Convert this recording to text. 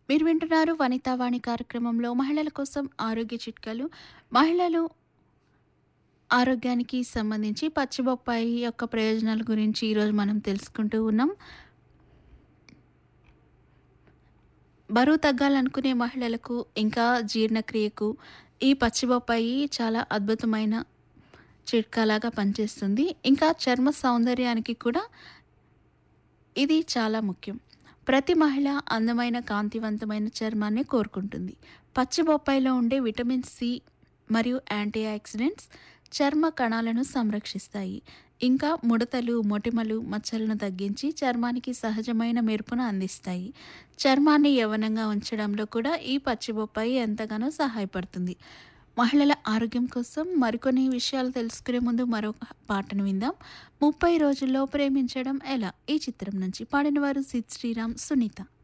మీరు వింటున్నారు వనితావాణి కార్యక్రమంలో మహిళల కోసం ఆరోగ్య చిట్కాలు మహిళలు ఆరోగ్యానికి సంబంధించి పచ్చిబొప్పాయి యొక్క ప్రయోజనాల గురించి ఈరోజు మనం తెలుసుకుంటూ ఉన్నాం బరువు తగ్గాలనుకునే మహిళలకు ఇంకా జీర్ణక్రియకు ఈ పచ్చిబొప్పాయి చాలా అద్భుతమైన చిట్కాలాగా పనిచేస్తుంది ఇంకా చర్మ సౌందర్యానికి కూడా ఇది చాలా ముఖ్యం ప్రతి మహిళ అందమైన కాంతివంతమైన చర్మాన్ని కోరుకుంటుంది పచ్చి బొప్పాయిలో ఉండే విటమిన్ సి మరియు యాంటీ ఆక్సిడెంట్స్ చర్మ కణాలను సంరక్షిస్తాయి ఇంకా ముడతలు మొటిమలు మచ్చలను తగ్గించి చర్మానికి సహజమైన మెరుపును అందిస్తాయి చర్మాన్ని యవనంగా ఉంచడంలో కూడా ఈ పచ్చి బొప్పాయి ఎంతగానో సహాయపడుతుంది మహిళల ఆరోగ్యం కోసం మరికొన్ని విషయాలు తెలుసుకునే ముందు మరొక పాటను విందాం ముప్పై రోజుల్లో ప్రేమించడం ఎలా ఈ చిత్రం నుంచి పాడిన వారు సిద్ శ్రీరామ్ సునీత